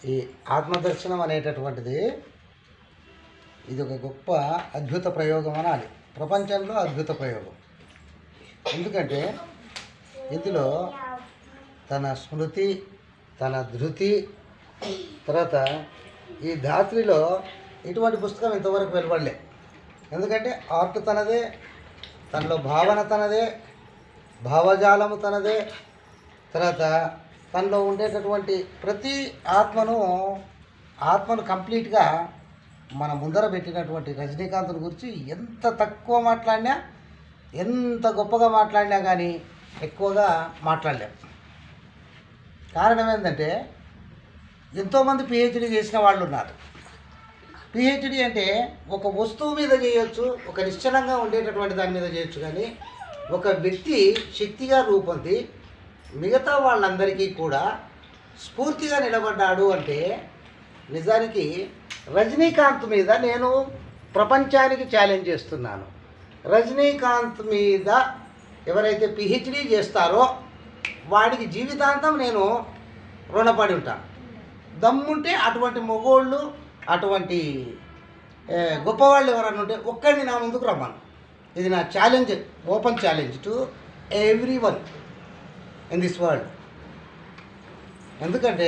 ఈ ఆత్మదర్శనం అనేటటువంటిది ఇది ఒక గొప్ప అద్భుత ప్రయోగం అనాలి ప్రపంచంలో అద్భుత ప్రయోగం ఎందుకంటే ఇందులో తన స్మృతి తన ధృతి తర్వాత ఈ ధాత్రిలో ఇటువంటి పుస్తకం ఇంతవరకు వెలువడలే ఎందుకంటే ఆర్ట్ తనదే తనలో భావన తనదే భావజాలము తనదే తర్వాత తనలో ఉండేటటువంటి ప్రతి ఆత్మను ఆత్మను కంప్లీట్గా మన ముందర పెట్టినటువంటి రజనీకాంత్ని గురించి ఎంత తక్కువ మాట్లాడినా ఎంత గొప్పగా మాట్లాడినా కానీ ఎక్కువగా మాట్లాడలేం కారణం ఏంటంటే ఎంతోమంది పిహెచ్డి చేసిన వాళ్ళు ఉన్నారు పిహెచ్డి అంటే ఒక వస్తువు మీద చేయొచ్చు ఒక నిశ్చలంగా ఉండేటటువంటి దాని మీద చేయొచ్చు కానీ ఒక వ్యక్తి శక్తిగా రూపొంది మిగతా వాళ్ళందరికీ కూడా స్ఫూర్తిగా నిలబడ్డాడు అంటే నిజానికి రజనీకాంత్ మీద నేను ప్రపంచానికి ఛాలెంజ్ చేస్తున్నాను రజనీకాంత్ మీద ఎవరైతే పిహెచ్డి చేస్తారో వాడికి జీవితాంతం నేను రుణపడి ఉంటాను దమ్ముంటే అటువంటి మగోళ్ళు అటువంటి ఏ, గొప్పవాళ్ళు ఎవరన్నా ఉంటే ఒక్కడిని నా ముందుకు రమ్మను ఇది నా challenge open challenge to every one in this world ఎందుకంటే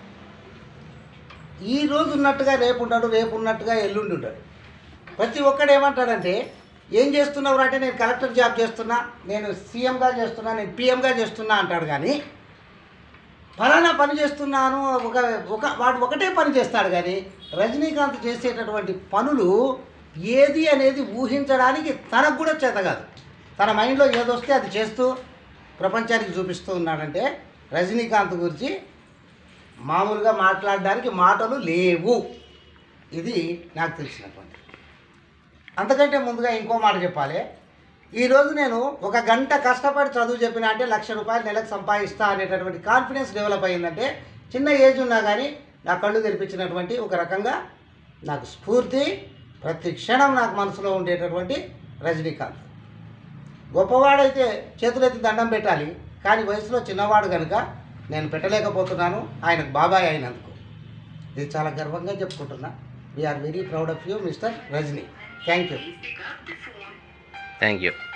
ఈ రోజు ఉన్నట్టుగా రేపు ఉంటాడు రేపు ఉన్నట్టుగా ఎల్లుండి ఉంటాడు ప్రతి ఒక్కడు ఏమంటాడంటే ఏం చేస్తున్నావు అంటే నేను కలెక్టర్ జాబ్ చేస్తున్నా నేను సీఎంగా చేస్తున్నా నేను పిఎంగా చేస్తున్నా అంటాడు కానీ ఫలానా పని చేస్తున్నాను ఒక ఒక వాడు ఒకటే పని చేస్తాడు కానీ రజనీకాంత్ చేసేటటువంటి పనులు ఏది అనేది ఊహించడానికి తనకు కూడా చేత కాదు తన మైండ్లో ఏదొస్తే అది చేస్తూ ప్రపంచానికి చూపిస్తూ ఉన్నాడంటే రజనీకాంత్ గురించి మామూలుగా మాట్లాడడానికి మాటలు లేవు ఇది నాకు తెలిసినటువంటి అంతకంటే ముందుగా ఇంకో మాట చెప్పాలి ఈరోజు నేను ఒక గంట కష్టపడి చదువు చెప్పినా అంటే లక్ష రూపాయలు నెలకు సంపాదిస్తా అనేటటువంటి కాన్ఫిడెన్స్ డెవలప్ అయ్యిందంటే చిన్న ఏజ్ ఉన్నా కానీ నా కళ్ళు తెరిపించినటువంటి ఒక రకంగా నాకు స్ఫూర్తి ప్రతి క్షణం నాకు మనసులో ఉండేటటువంటి రజనీకాంత్ గొప్పవాడైతే చేతులెత్తి దండం పెట్టాలి కానీ వయసులో చిన్నవాడు కనుక నేను పెట్టలేకపోతున్నాను ఆయనకు బాబాయ్ అయినందుకు ఇది చాలా గర్వంగా చెప్పుకుంటున్నా we are very proud of you mister Rajini thank you thank you